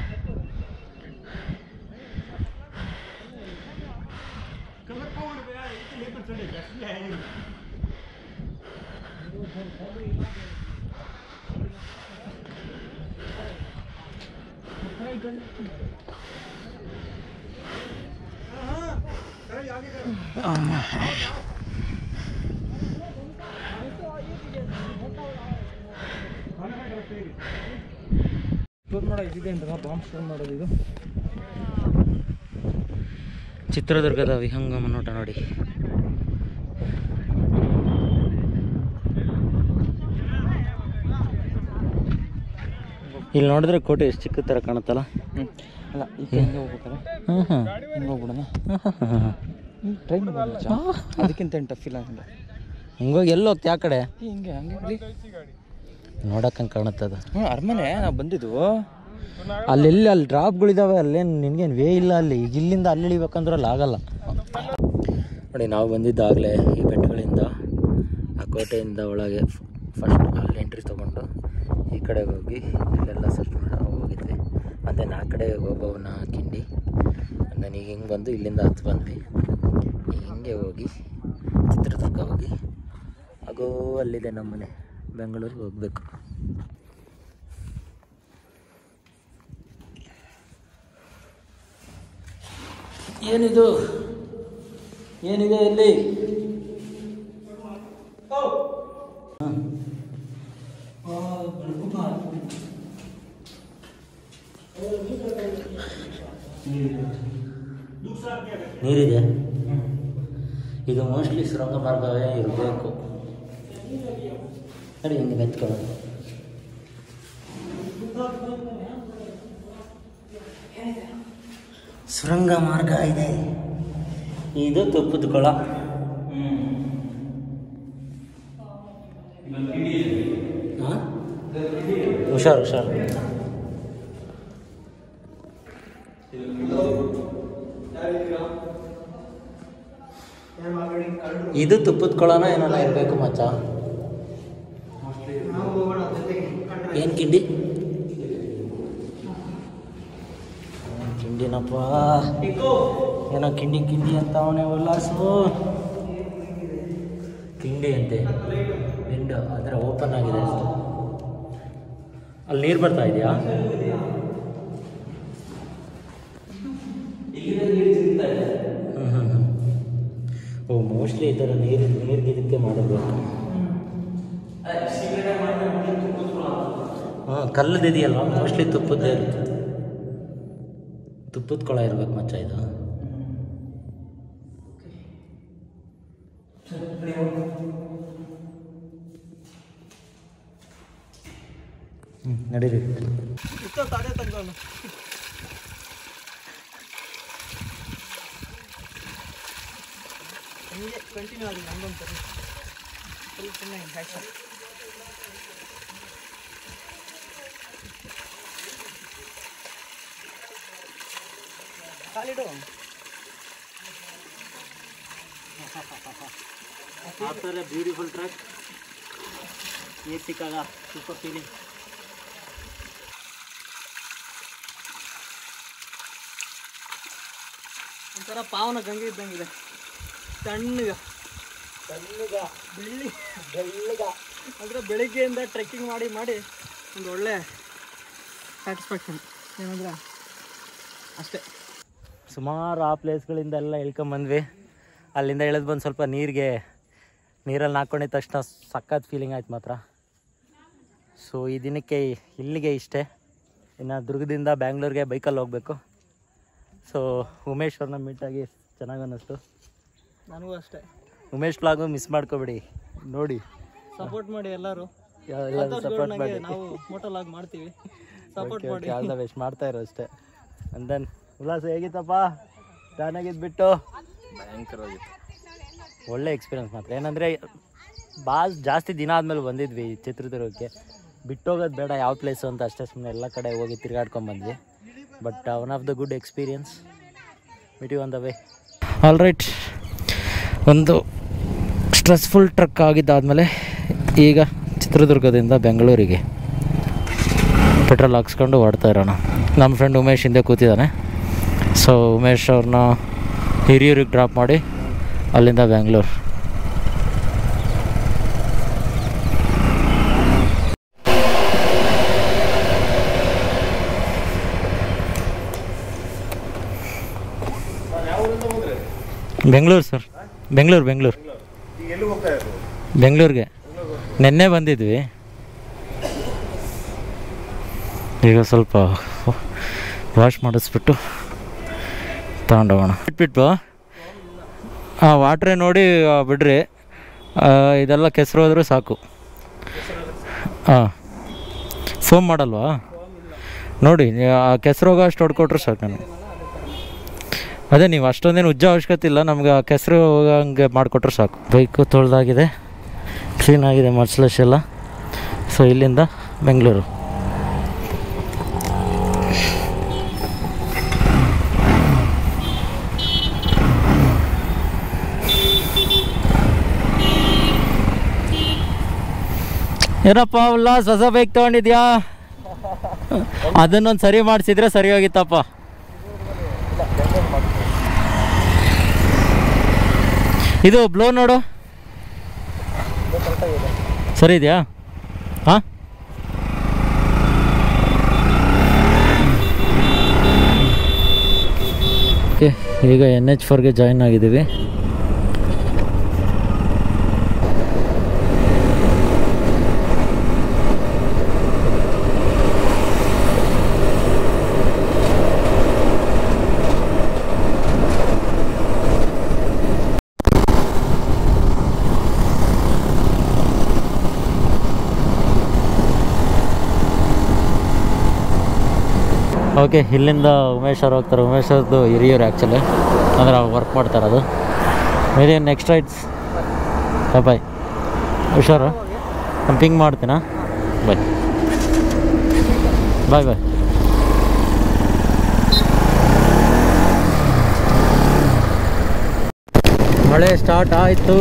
ಕ್ಲೋಸ್ ಮಾಡೋ ಇದಿದೆ ಅಂತ ಬಾಂಬ್ ಸ್ಟೋನ್ ಮಾಡೋದು ಇದು ಚಿತ್ರದುರ್ಗದ ವಿಹಂಗಮ ನೋಟ ನೋಡಿ ಇಲ್ಲಿ ನೋಡಿದ್ರೆ ಕೋಟೆ ಎಷ್ಟು ಚಿಕ್ಕ ಥರ ಕಾಣುತ್ತಲ್ಲ ಅಲ್ಲ ಈ ಹಿಂಗೆ ಹೋಗ್ಬೇಕಲ್ಲ ಹಾಂ ಹಾಂ ಹಿಂಗೆ ಹೋಗ್ಬಿಡೋಣ ಹಾಂ ಟ್ರೈನ್ ಅದಕ್ಕಿಂತ ಏನು ಟಫ್ ಇಲ್ಲ ಹಂಗೆ ಹಿಂಗೋಗಿ ಎಲ್ಲಿ ಹೋಗ್ತಿ ಆ ಕಡೆ ಹಿಂಗೆ ಹಂಗೆ ರೀ ನೋಡಕ್ಕಂಗೆ ಕಾಣುತ್ತದ ಹ್ಞೂ ಅರಮನೆ ನಾವು ಬಂದಿದ್ದು ಅಲ್ಲೆಲ್ಲಿ ಅಲ್ಲಿ ಡ್ರಾಪ್ಗಳಿದಾವೆ ಅಲ್ಲೇನು ನಿನಗೇನು ವೇ ಇಲ್ಲ ಅಲ್ಲಿ ಈಗ ಇಲ್ಲಿಂದ ಅಲ್ಲಿ ಇಳಿಬೇಕಂದ್ರೆ ಅಲ್ಲಿ ಆಗಲ್ಲ ನೋಡಿ ನಾವು ಬಂದಿದ್ದಾಗಲೇ ಈ ಬೆಟ್ಟಗಳಿಂದ ಆ ಕೋಟೆಯಿಂದ ಒಳಗೆ ಫಸ್ಟ್ ಅಲ್ಲಿ ಎಂಟ್ರಿ ತೊಗೊಂಡು ಈ ಕಡೆಗೆ ಹೋಗಿ ಇಲ್ಲೆಲ್ಲ ಸರ್ಚ್ ಮಾಡಿ ಹೋಗಿದ್ವಿ ಮತ್ತು ಆ ಕಡೆ ಗೋಭವನ ಕಿಂಡಿ ನಾನು ಈಗ ಹಿಂಗೆ ಬಂದು ಇಲ್ಲಿಂದ ಹತ್ತು ಬಂದ್ವಿ ಈಗ ಹಿಂಗೆ ಹೋಗಿ ಚಿತ್ರದುರ್ಗ ಹೋಗಿ ಹಾಗೂ ಅಲ್ಲಿದೆ ನಮ್ಮ ಮನೆ ಬೆಂಗಳೂರಿಗೆ ಹೋಗಬೇಕು ಏನಿದು ಏನಿದೆ ಇಲ್ಲಿ ನೀರಿದೆ ಇದು ಮೋಸ್ಟ್ಲಿ ಸುರಂಗ ಮಾರ್ಗವೇ ಇರಬೇಕು ನೋಡಿ ಹಿಂಗೆ ಮೆತ್ಕೊಳ್ಳೋದು ಸುರಂಗ ಮಾರ್ಗ ಇದೆ ಇದು ತುಪ್ಪದ ಕೊಳ ಹಾಂ ಹುಷಾರು ಹುಷಾರು ಇದು ತುಪ್ಪದ ಕೊಳನ ಏನಾರ ಇರಬೇಕು ಮಚ್ಚ ಏನು ಕಿಂಡಿ ಏನ್ ಕಿಂಡಿನಪ್ಪ ಏನೋ ಕಿಂಡಿ ಕಿಂಡಿ ಅಂತ ಅವನೇ ಉಲ್ಲಾಸು ಕಿಂಡಿ ಅಂತೆ ವಿಂಡೋ ಅಂದರೆ ಓಪನ್ ಆಗಿದೆ ಅಷ್ಟು ಅಲ್ಲಿ ನೀರು ಬರ್ತಾ ಇದೆಯಾ ಹ್ಞೂ ಹ್ಞೂ ಹ್ಞೂ ಓ ಮೋಸ್ಟ್ಲಿ ಈ ಥರ ನೀರು ನೀರಿಗೆ ಇದಕ್ಕೆ ಮಾಡಿರ್ಬೇಕು ಹಾಂ ಕಲ್ಲದಿದೆಯಲ್ಲ ಮೋಸ್ಟ್ಲಿ ತುಪ್ಪದ್ದೇ ಇರುತ್ತೆ ತುಪ್ಪದ ಕೊಳ ಇರ್ಬೇಕು ಮಚ್ಚ ಇದು ಹ್ಞೂ ನಡೀರಿ ಇಷ್ಟೋ ತಾಡೆ ತಂಗೋನು ಹಂಗೆ ಕಂಟಿನ್ಯೂ ಆಗಿ ನಮ್ದೊಂದು ಸರಿ ಫುಲ್ ಸುಮ್ಮನೆ ಆ್ಯಕ್ಷನ್ ಕಾಲಿಡು ಆ ಥರ ಬ್ಯೂಟಿಫುಲ್ ಟ್ರ್ಯಾಕ್ ನೀರು ಸಿಕ್ಕಾಗ ಸೂಪರ್ ಫೀಲಿಂಗ್ ಒಂಥರ ಪಾವನ ಗಂಗೆ ಇದ್ದಂಗಿದೆ ತಣ್ಣಗ ತಣ್ಣಗ ಬೆಳ್ಳಿ ಬೆಳ್ಳಗ ಅಂದರೆ ಬೆಳಿಗ್ಗೆಯಿಂದ ಟ್ರೆಕ್ಕಿಂಗ್ ಮಾಡಿ ಮಾಡಿ ಒಂದು ಒಳ್ಳೆ ಸ್ಯಾಟಿಸ್ಫ್ಯಾಕ್ಷನ್ ಏನಂದ್ರೆ ಅಷ್ಟೇ ಸುಮಾರು ಆ ಪ್ಲೇಸ್ಗಳಿಂದ ಎಲ್ಲ ಇಳ್ಕೊಂಬಂದ್ವಿ ಅಲ್ಲಿಂದ ಇಳಿದು ಬಂದು ಸ್ವಲ್ಪ ನೀರಿಗೆ ನೀರಲ್ಲಿ ಹಾಕ್ಕೊಂಡಿದ್ದ ತಕ್ಷಣ ಸಖತ್ ಫೀಲಿಂಗ್ ಆಯ್ತು ಮಾತ್ರ ಸೊ ಈ ದಿನಕ್ಕೆ ಇಲ್ಲಿಗೆ ಇಷ್ಟೇ ಇನ್ನು ದುರ್ಗದಿಂದ ಬ್ಯಾಂಗ್ಳೂರಿಗೆ ಬೈಕಲ್ಲಿ ಹೋಗಬೇಕು ಸೊ ಉಮೇಶ್ ಅವ್ರನ್ನ ಮೀಟಾಗಿ ಚೆನ್ನಾಗಿ ಅನ್ನಿಸ್ತು ನನಗೂ ಅಷ್ಟೇ ಉಮೇಶ್ ಬ್ಲಾಗು ಮಿಸ್ ಮಾಡ್ಕೋಬೇಡಿ ನೋಡಿ ಸಪೋರ್ಟ್ ಮಾಡಿ ಎಲ್ಲರೂ ಎಲ್ಲರೂ ಸಪೋರ್ಟ್ ಮಾಡಿ ನಾವು ಮೋಟಲ್ ಆಗಿ ಮಾಡ್ತೀವಿ ಸಪೋರ್ಟ್ ಮಾಡಿ ಆಲ್ ದ ಬೆಸ್ಟ್ ಮಾಡ್ತಾ ಇರೋ ಅಷ್ಟೇ ಅಂಡ್ ದೆನ್ ಉಲ್ಲಾಸ ಹೇಗಿತ್ತಪ್ಪ ಚೆನ್ನಾಗಿದ್ದು ಬಿಟ್ಟು ಭಯಂಕರವಾಗಿತ್ತು ಒಳ್ಳೆ ಎಕ್ಸ್ಪೀರಿಯನ್ಸ್ ಮಾತ್ರ ಏನಂದರೆ ಭಾಳ ಜಾಸ್ತಿ ದಿನ ಆದಮೇಲೆ ಬಂದಿದ್ವಿ ಚಿತ್ರದುರ್ಗಕ್ಕೆ ಬಿಟ್ಟೋಗೋದು ಬೇಡ ಯಾವ ಪ್ಲೇಸು ಅಂತ ಅಷ್ಟೇ ಸುಮ್ಮನೆ ಎಲ್ಲ ಕಡೆ ಹೋಗಿ ತಿರ್ಗಾಡ್ಕೊಂಡು ಬಂದ್ವಿ but one of the good experience ಮಿಟಿ on the way all right ಒಂದು ಸ್ಟ್ರೆಸ್ಫುಲ್ ಟ್ರಕ್ ಆಗಿದ್ದಾದಮೇಲೆ ಈಗ ಚಿತ್ರದುರ್ಗದಿಂದ ಬೆಂಗಳೂರಿಗೆ ಪೆಟ್ರೋಲ್ ಹಾಕ್ಸ್ಕೊಂಡು ಹೊಡ್ತಾ ಇರೋಣ ನಮ್ಮ ಫ್ರೆಂಡ್ ಉಮೇಶ್ ಹಿಂದೆ ಕೂತಿದ್ದಾನೆ ಸೊ ಉಮೇಶ್ ಅವ್ರನ್ನ ಹಿರಿಯೂರಿಗೆ ಡ್ರಾಪ್ ಮಾಡಿ ಅಲ್ಲಿಂದ ಬೆಂಗಳೂರು ಬೆಂಗಳೂರು ಸರ್ ಬೆಂಗಳೂರು ಬೆಂಗಳೂರು ಬೆಂಗಳೂರಿಗೆ ನಿನ್ನೆ ಬಂದಿದ್ವಿ ಈಗ ಸ್ವಲ್ಪ ವಾಶ್ ಮಾಡಿಸ್ಬಿಟ್ಟು ತಗೊಂಡೋಗೋಣ ಬಿಟ್ಬಿಟ್ಟು ಹಾಂ ವಾಟ್ರೇ ನೋಡಿ ಆ, ಬಿಡ್ರಿ ಆ, ಇದೆಲ್ಲ ಕೆಸರು ಹೋದ್ರೆ ಸಾಕು ಹಾಂ ಫೋಮ್ ಮಾಡಲ್ವಾ ನೋಡಿ ಆ ಕೆಸರು ಹೋಗೋ ಅಷ್ಟು ಹೊಡ್ಕೊಟ್ರೆ ಸಾಕು ನನಗೆ ಅದೇ ನೀವು ಅಷ್ಟೊಂದೇನು ಉಜ್ಜೋ ಅವಶ್ಯಕತೆ ಇಲ್ಲ ನಮ್ಗೆ ಆ ಕೆಸರು ಹೋಗಂಗೆ ಮಾಡಿಕೊಟ್ರೆ ಸಾಕು ಬೈಕು ತೊಳೆದಾಗಿದೆ ಕ್ಲೀನಾಗಿದೆ ಮರ್ಸ್ಲೆಸ್ ಎಲ್ಲ ಸೊ ಇಲ್ಲಿಂದ ಬೆಂಗಳೂರು ಏನಪ್ಪ ಉಲ್ಲಾಸ್ ಹೊಸ ಬೈಕ್ ತೊಗೊಂಡಿದ್ಯಾ ಅದನ್ನೊಂದು ಸರಿ ಮಾಡಿಸಿದ್ರೆ ಸರಿ ಹೋಗಿತ್ತಪ್ಪ ಇದು ಬ್ಲೋ ನೋಡು ಸರಿ ಇದೆಯಾ ಹಾಂ ಓಕೆ ಈಗ ಎನ್ ಎಚ್ ಫೋರ್ಗೆ ಜಾಯಿನ್ ಆಗಿದ್ದೀವಿ ಓಕೆ ಇಲ್ಲಿಂದ ಉಮೇಶ್ ಅವ್ರು ಹೋಗ್ತಾರೆ ಉಮೇಶ್ ಅವ್ರದ್ದು ಹಿರಿಯರು ಆ್ಯಕ್ಚುಲಿ ಅಂದರೆ ಅವ್ರು ವರ್ಕ್ ಮಾಡ್ತಾರೆ ಅದು ವೆರಿ ನೆಕ್ಸ್ಟ್ ರೈಡ್ಸ್ ಬಾಯ್ ಹುಷಾರು ನಾನು ಪಿಂಗ್ ಮಾಡ್ತೀನಾ ಬಾಯ್ ಬಾಯ್ ಬಾಯ್ ಮಳೆ ಸ್ಟಾರ್ಟ್ ಆಯಿತು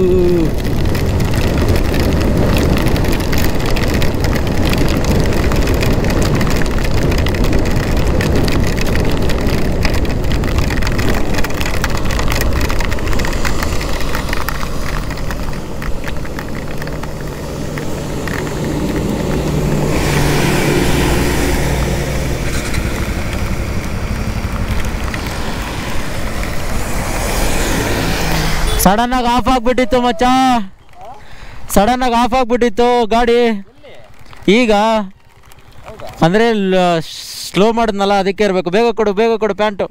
ಸಡನ್ನಾಗಿ ಆಫ್ ಆಗಿಬಿಟ್ಟಿತ್ತು ಮಚ್ಚ ಸಡನ್ನಾಗಿ ಆಫ್ ಆಗಿಬಿಟ್ಟಿತ್ತು ಗಾಡಿ ಈಗ ಅಂದರೆ ಸ್ಲೋ ಮಾಡಿದ್ನಲ್ಲ ಅದಕ್ಕೆ ಇರಬೇಕು ಬೇಗ ಕೊಡು ಬೇಗ ಕೊಡು ಪ್ಯಾಂಟು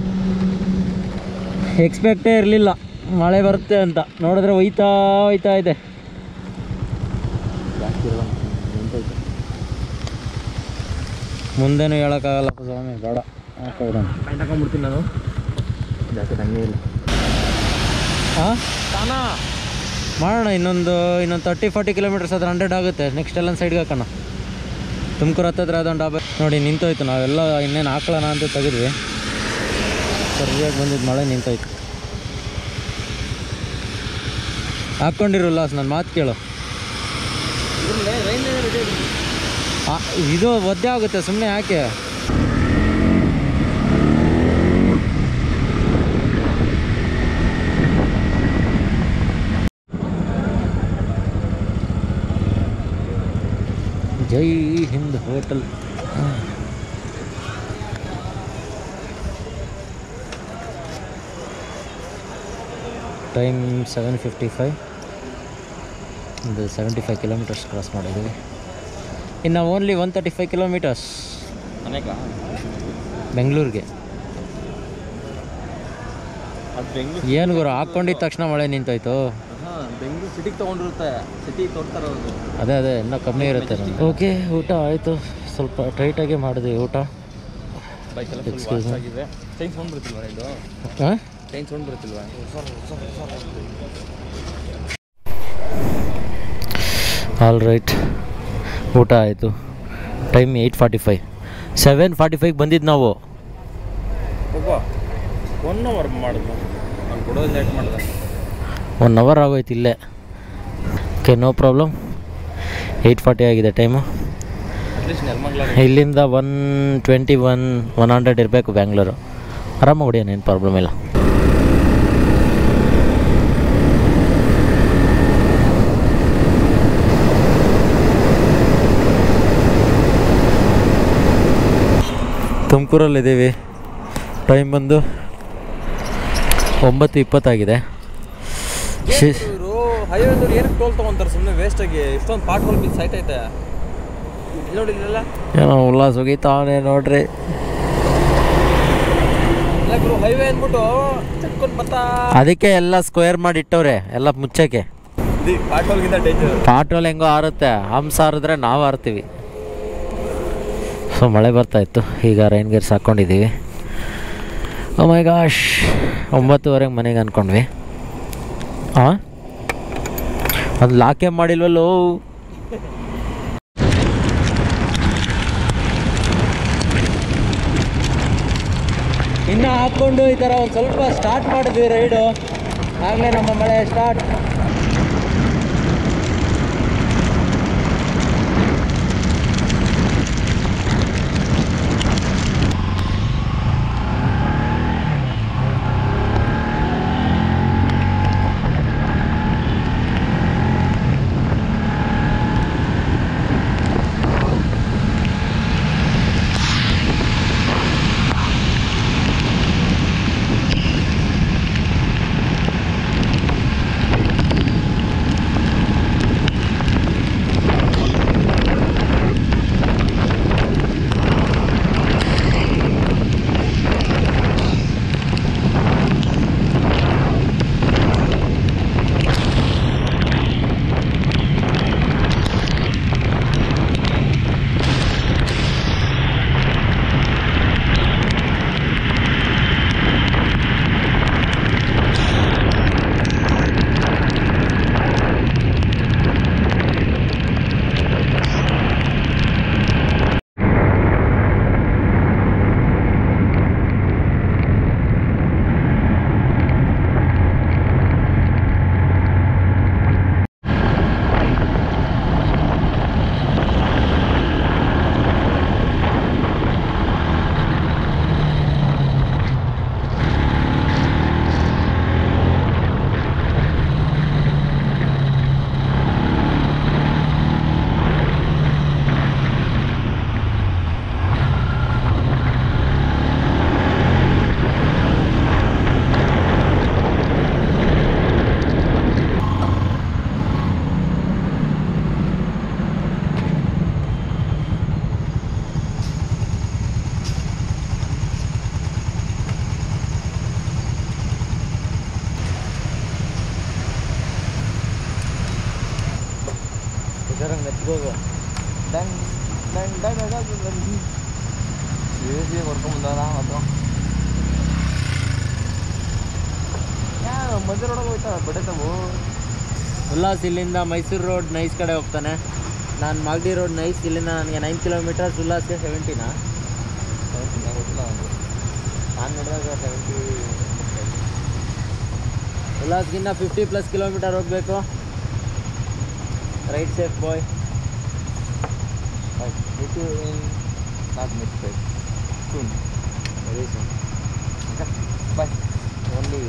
ಎಕ್ಸ್ಪೆಕ್ಟೇ ಇರಲಿಲ್ಲ ಮಳೆ ಬರುತ್ತೆ ಅಂತ ನೋಡಿದ್ರೆ ಒಯ್ತಾ ಒಯ್ತಾ ಇದೆ ಮುಂದೇನು ಹೇಳೋಕ್ಕಾಗಲ್ಲಪ್ಪ ಸ್ವಾಮಿ ಬೇಡ ಹಾಕೋಬಿಡೋಣ ಪ್ಯಾಂಟ್ ಹಾಕೊಂಡ್ಬಿಡ್ತೀನಿ ನಾನು ಜಾಕೆಟ್ ಹಂಗೆ ಇಲ್ಲ ಹಾಂ ಮಾಡೋಣ ಇನ್ನೊಂದು ಇನ್ನೊಂದು ತರ್ಟಿ ಫಾರ್ಟಿ ಕಿಲೋಮೀಟರ್ಸ್ ಅದ್ರ ಹಂಡ್ರೆಡ್ ಆಗುತ್ತೆ ನೆಕ್ಸ್ಟ್ ಎಲ್ಲ ಸೈಡ್ಗೆ ಹಾಕೋಣ ತುಮಕೂರು ಹತ್ತತ್ರ ಅದೊಂದು ಡಾಬೆ ನೋಡಿ ನಿಂತೋಯ್ತು ನಾವೆಲ್ಲ ಇನ್ನೇನು ಹಾಕ್ಕೊಳ್ಳೋಣ ಅಂತ ತೆಗೆದ್ವಿ ಸರಿಯಾಗಿ ಬಂದಿದ್ದು ಮಳೆ ನಿಂತೋಯ್ತು ಹಾಕ್ಕೊಂಡಿರಲ್ಲ ನನ್ನ ಮಾತು ಕೇಳು ಆ, ಇದು ಒದ್ದೆ ಆಗುತ್ತೆ ಸುಮ್ಮನೆ ಯಾಕೆ Jai Hind hotel time seven fifty five ಒಂದು ಸೆವೆಂಟಿ ಫೈವ್ ಕಿಲೋಮೀಟರ್ಸ್ ಕ್ರಾಸ್ ಮಾಡಿದ್ದೀವಿ ಇನ್ನು only one thirty five kilometres ಅನೇಕ ಬೆಂಗಳೂರಿಗೆ ಅದು ಬೆಂಗಳೂರು ಏನು ಗುರು ಹಾಕ್ಕೊಂಡಿದ್ದ ತಕ್ಷಣ ಮಳೆ ನಿಂತೋಯ್ತು ಹಾಂ ಬೆಂಗಳೂರು ಸಿಟಿಗೆ ತೊಗೊಂಡಿರುತ್ತೆ ಸಿಟಿಗೆ ತೋರ್ತಾರೆ ಅವರು ಅದೇ ಅದೇ ಇನ್ನೂ ಕಮ್ಮಿ ಇರುತ್ತೆ ಓಕೆ ಊಟ ಆಯಿತು ಸ್ವಲ್ಪ ಟೈಟಾಗೆ ಮಾಡಿದ್ವಿ ಊಟ ಬೈಕೆಲ್ಲ ಫುಲ್ Excuse ವಾಶ್ me. ಆಗಿದೆ ಚೈನ್ ಸೌಂಡ್ ಬರುತ್ತಿಲ್ವಾ ಇದು ಹಾಂ ಚೈನ್ ಸೌಂಡ್ ಬರುತ್ತಿಲ್ವಾ ಆಲ್ ರೈಟ್ ಊಟ ಆಯಿತು time eight forty five seven forty ಫೈವ್ಗೆ ಬಂದಿದ್ದು ನಾವು ಒಬ್ಬ ಒನ್ ಅವರ್ ಮಾಡಿದ್ನು ನಾನು ಕೊಡೋದು ಲೇಟ್ ಮಾಡಿದೆ ಒನ್ ಅವರ್ ಆಗೋಯ್ತು ಇಲ್ಲೇ okay no problem eight forty ಆಗಿದೆ ಟೈಮು ಅಟ್ಲೀಸ್ಟ್ ನೆಲಮಂಗ್ಲ ಇಲ್ಲಿಂದ one twenty one one hundred ಇರಬೇಕು ಬ್ಯಾಂಗ್ಳೂರು ಆರಾಮಾಗಿ ಹೊಡಿಯೋಣ ಏನು ಪ್ರಾಬ್ಲಮ್ ಇಲ್ಲ ತುಮಕೂರಲ್ಲಿದ್ದೀವಿ ಟೈಮ್ ಬಂದು ಒಂಬತ್ತು ಇಪ್ಪತ್ತಾಗಿದೆ ಶಿ ಇವರು ಹೈವೇದವ್ರು ಏನಕ್ಕೆ ಟೋಲ್ ತೊಗೊಂತಾರೆ ಸುಮ್ಮನೆ ವೇಸ್ಟಾಗಿ ಇಷ್ಟೊಂದು ಪಾಟ್ ಹೋಲ್ ಬಿದ್ದು ಸಾಯ್ತೈತೆ ಇಲ್ಲಿ ನೋಡಿ ಇಲ್ಲೆಲ್ಲ ಏನೋ ಉಲ್ಲಾಸ ಹೋಗಿತಾವನೆ ನೋಡ್ರಿ ಇಲ್ಲ ಗುರು ಹೈವೇ ಅಂದ್ಬಿಟ್ಟು ಚಟ್ಕೊಂಡು ಬರ್ತಾ ಅದಕ್ಕೆ ಎಲ್ಲ ಸ್ಕ್ವೇರ್ ಮಾಡಿ ಇಟ್ಟವ್ರೆ ಎಲ್ಲ ಮುಚ್ಚಕ್ಕೆ ಪಾಟ್ ಹೋಲ್ಗಿಂತ ಡೇಂಜರ್ ಪಾಟೋಲ್ ಹೆಂಗೋ ಹಾರುತ್ತೆ ಹಂಸ ಹಾರಿದ್ರೆ ನಾವು ಹಾರ್ತೀವಿ ಸೊ ಮಳೆ ಬರ್ತಾ ಇತ್ತು ಈಗ ರೈನ್ ಗೇರ್ಸ್ ಹಾಕ್ಕೊಂಡಿದ್ದೀವಿ ಓ ಮೈ ಗಾಶ್ ಒಂಬತ್ತುವರೆಗೆ ಮನೆಗೆ ಅಂದ್ಕೊಂಡ್ವಿ ಹಾಂ ಅದು ಲಾಕೆ ಮಾಡಿಲ್ವಲ್ಲೋ ಇನ್ನು ಹಾಕ್ಕೊಂಡು ಈ ಥರ ಒಂದು ಸ್ವಲ್ಪ ಸ್ಟಾರ್ಟ್ ಮಾಡಿದ್ವಿ ರೈಡು ಆಗಲೇ ನಮ್ಮ ಮಳೆ ಸ್ಟಾರ್ಟ್ ಜರ ಮೆತ್ಕೋದು ಡಂಗ್ ಡಂಗ್ ಡಂಗ್ ಡಂಗ್ ಡಂಗ್ ಡಂಗ್. ಸೇರಿಸಿ ಹೊಡ್ಕೊಂಬಂದವನ ಮತ್ತು ಮಧ್ಯರೊಳಗೆ ಹೋಯ್ತಾ ಬಡತವು ಉಲ್ಲಾಸ್ ಇಲ್ಲಿಂದ ಮೈಸೂರು ರೋಡ್ ನೈಸ್ ಕಡೆ ಹೋಗ್ತಾನೆ ನಾನು ಮಾಗಡಿ ರೋಡ್ ನೈಸ್ ಇಲ್ಲಿಂದ ನನಗೆ ನೈನ್ ಕಿಲೋಮೀಟರ್ಸ್ ಉಲ್ಲಾಸ್ಗೆ ಸೆವೆಂಟಿನಾ ಗೊತ್ತಿಲ್ಲ ನನಗೆ ನಾನು ನೋಡಿದಾಗ ಸೆವೆಂಟಿ ಉಲ್ಲಾಸ್ಗಿನ್ನ ಫಿಫ್ಟಿ ಪ್ಲಸ್ ಕಿಲೋಮೀಟರ್ ಹೋಗಬೇಕು ರೈಟ್ ಸೇಫ್ ಬಾಯ್ ಇದು not miss fight soon very soon bye only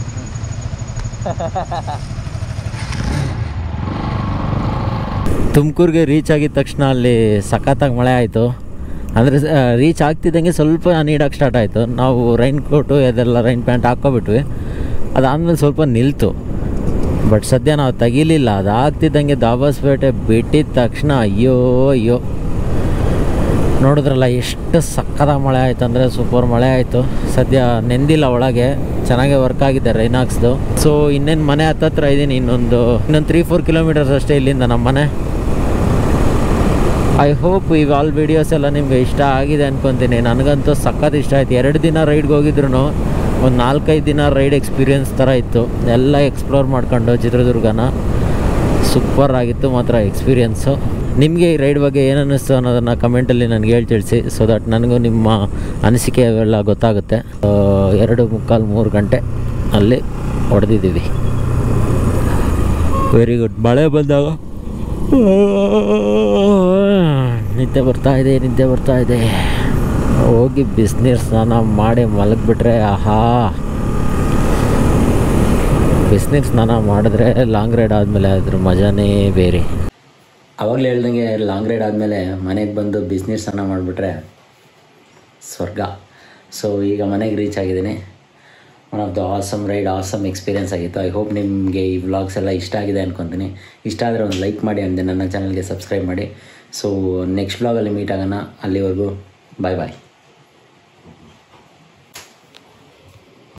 ತುಮಕೂರಿಗೆ ರೀಚ್ ಆಗಿದ ತಕ್ಷಣ ಅಲ್ಲಿ ಸಖತ್ತಾಗಿ ಮಳೆ ಆಯಿತು ಅಂದರೆ ರೀಚ್ ಆಗ್ತಿದ್ದಂಗೆ ಸ್ವಲ್ಪ ನೀಡೋಕ್ಕೆ ಸ್ಟಾರ್ಟ್ ಆಯಿತು ನಾವು ರೈನ್ ಕೋಟು ಅದೆಲ್ಲ ರೈನ್ ಪ್ಯಾಂಟ್ ಹಾಕ್ಕೊಬಿಟ್ವಿ ಅದಾದಮೇಲೆ ಸ್ವಲ್ಪ ನಿಲ್ತು ಬಟ್ ಸದ್ಯ ನಾವು ತೆಗಿಲಿಲ್ಲ ಅದು ಆಗ್ತಿದ್ದಂಗೆ ದಾಬಾಸ್ಪೇಟೆ ಬಿಟ್ಟಿದ ತಕ್ಷಣ ಅಯ್ಯೋ ಅಯ್ಯೋ ನೋಡಿದ್ರಲ್ಲ ಎಷ್ಟು ಸಕ್ಕತ್ತಾಗಿ ಮಳೆ ಆಯಿತು ಅಂದರೆ ಸೂಪರ್ ಮಳೆ ಆಯಿತು ಸದ್ಯ ನೆಂದಿಲ್ಲ ಒಳಗೆ ಚೆನ್ನಾಗೇ ವರ್ಕ್ ಆಗಿದೆ ರೈನಾಕ್ಸ್ದು ಸೊ ಇನ್ನೇನು ಮನೆ ಹತ್ತತ್ರ ಇದ್ದೀನಿ ಇನ್ನೊಂದು ಇನ್ನೊಂದು ತ್ರೀ ಫೋರ್ ಕಿಲೋಮೀಟರ್ಸ್ ಅಷ್ಟೇ ಇಲ್ಲಿಂದ ನಮ್ಮ ಮನೆ ಐ ಹೋಪ್ ಈ ಆಲ್ ವೀಡಿಯೋಸ್ ಎಲ್ಲ ನಿಮಗೆ ಇಷ್ಟ ಆಗಿದೆ ಅನ್ಕೊತೀನಿ ನನಗಂತೂ ಸಖತ್ ಇಷ್ಟ ಆಯ್ತು ಎರಡು ದಿನ ರೈಡ್ಗೆ ಹೋಗಿದ್ರು ಒಂದು ನಾಲ್ಕೈದು ದಿನ ರೈಡ್ ಎಕ್ಸ್ಪೀರಿಯನ್ಸ್ ಥರ ಇತ್ತು ಎಲ್ಲ ಎಕ್ಸ್ಪ್ಲೋರ್ ಮಾಡ್ಕೊಂಡು ಚಿತ್ರದುರ್ಗನ ಸೂಪರ್ ಆಗಿತ್ತು ಮಾತ್ರ ಎಕ್ಸ್ಪೀರಿಯನ್ಸು ನಿಮಗೆ ಈ ರೈಡ್ ಬಗ್ಗೆ ಏನು ಅನ್ನಿಸ್ತು ಅನ್ನೋದನ್ನು ಕಮೆಂಟಲ್ಲಿ ನನಗೆ ಹೇಳಿ ತಿಳಿಸಿ ಸೊ ದಟ್ ನನಗೂ ನಿಮ್ಮ ಅನಿಸಿಕೆ ಅವೆಲ್ಲ ಗೊತ್ತಾಗುತ್ತೆ ಆ, ಎರಡು ಮುಕ್ಕಾಲು ಮೂರು ಗಂಟೆ ಅಲ್ಲಿ ಹೊಡೆದಿದ್ದೀವಿ ವೆರಿ ಗುಡ್ ಮಳೆ ಬಂದಾಗ ನಿದ್ದೆ ಬರ್ತಾ ಇದೆ ನಿದ್ದೆ ಬರ್ತಾ ಇದೆ ಹೋಗಿ ಬಿಸಿನೀರು ಸ್ನಾನ ಮಾಡಿ ಮಲಗಿಬಿಟ್ರೆ ಆಹಾ ಬಿಸಿನೀರು ಸ್ನಾನ ಮಾಡಿದ್ರೆ ಲಾಂಗ್ ರೈಡ್ ಆದಮೇಲೆ ಅದ್ರ ಮಜಾನೇ ಬೇರೆ ಅವಾಗಲೇ ಹೇಳ್ದಂಗೆ ಲಾಂಗ್ ರೈಡ್ ಆದಮೇಲೆ ಮನೆಗೆ ಬಂದು ಬಿಸಿನೀರು ಸ್ನಾನ ಮಾಡಿಬಿಟ್ರೆ ಸ್ವರ್ಗ ಸೊ ಈಗ ಮನೆಗೆ ರೀಚ್ ಆಗಿದ್ದೀನಿ one of the awesome ride awesome experience ಆಗಿತ್ತು ಐ ಹೋಪ್ ನಿಮಗೆ ಈ ವ್ಲಾಗ್ಸ್ ಎಲ್ಲ ಇಷ್ಟ ಆಗಿದೆ ಅನ್ಕೊತೀನಿ ಇಷ್ಟ ಆದರೆ ಒಂದು ಲೈಕ್ ಮಾಡಿ ಅಂದೆ ನನ್ನ ಚಾನಲ್ಗೆ ಸಬ್ಸ್ಕ್ರೈಬ್ ಮಾಡಿ ಸೊ ನೆಕ್ಸ್ಟ್ ವ್ಲಾಗಲ್ಲಿ ಮೀಟ್ ಆಗೋಣ ಅಲ್ಲಿವರೆಗೂ ಬಾಯ್ ಬಾಯ್